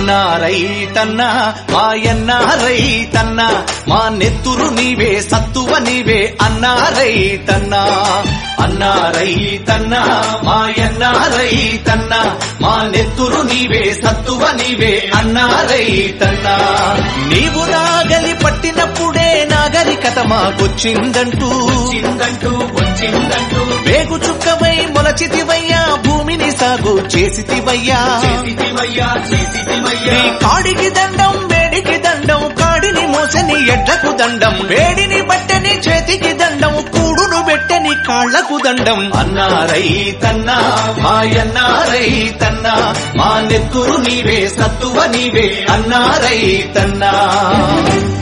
అన్నారైతన్నా మాయన్నారైతన్నా మా నెత్తురు నీవే సత్తువ నీవే అన్నారైతన్నా అన్నారైతన్నా మాయన్నారైతన్నా మా నెత్తురు నీవే సత్తువ నీవే అన్నారైతన్నా నీవు నాగలి పట్టినప్పుడే నాగరికత మాకొచ్చిందంటూ వచ్చిందంటూ వచ్చిందంటూ వేగు చుక్కవై మొలచితివయ్యా భూమిని సాగు చేసితివయ్యా చేసితివయ్యా చేసితివయ్యా నీ కాడికి దండం వేడికి దండం కాడిని మోసని ఎడ్లకు దండం వేడిని బట్టని చేతికి దండం కూడును పెట్టని కాళ్లకు దండం అన్నారైతన్నా మాయన్నారైతన్నా మా నెత్తురు నీవే సత్తువ నీవే అన్నారైతన్నా